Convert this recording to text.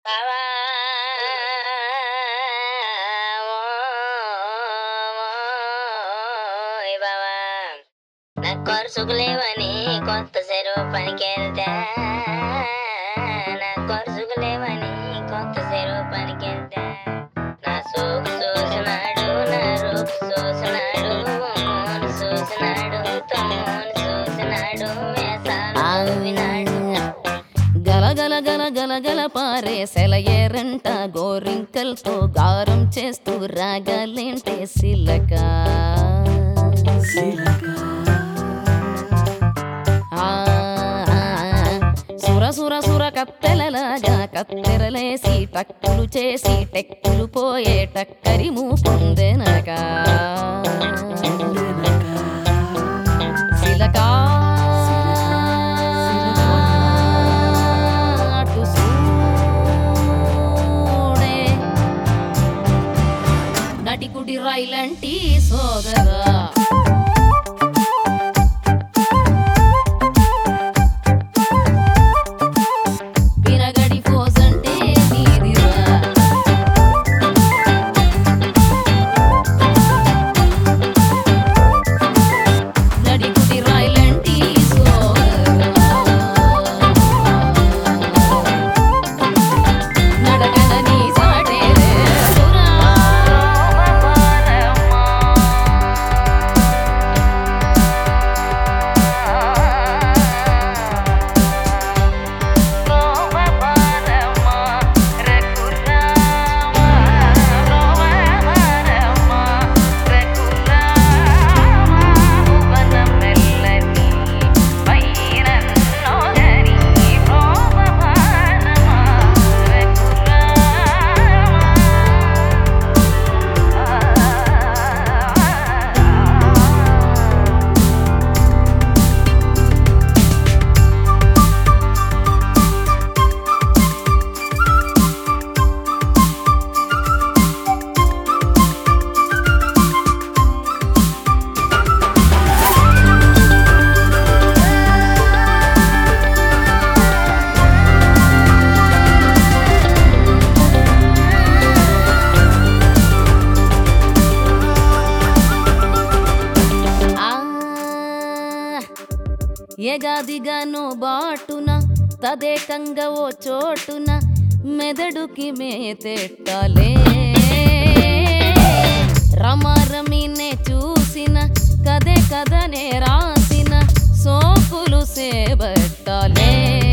బావా ఓయ్ బావా నా కొరసుకు లేవని కొత్త చెరువు పనికెళ్తా నా కొరసుకు లేవని కొత్త చెరువు పనికెళ్తా నా సోకు చూసినాడు నా రూపు చూసినాడు మోను చూసినాడు తమ్మును చూసినాడు వేసాలు వినాడు గల గల గల గల గల పారే సెలయేరంట గోరింకల్తో గారం చేస్తూ రాగాలేంటే సిలక ఆ, సుర సుర సుర కత్తెలలాగా కత్తెరలేసి టక్కులు చేసి టెక్కులు పోయే టక్కరి మూపుందెనక సిలకా అటు చూడే నటికుడి రైలంటి సోదరా విరగడి పోసంటే నీదిరా నడికుడి రైలంటి సోదరా నడకన నీ సాటే సురా ఆ ఎగాదిగాను బాటున తదేకంగా ఓ చోటున మెదడుకి మేతెట్టాలే రమారమినే చూసిన కదే కదనే రాసిన సోకులు సేబట్టాలే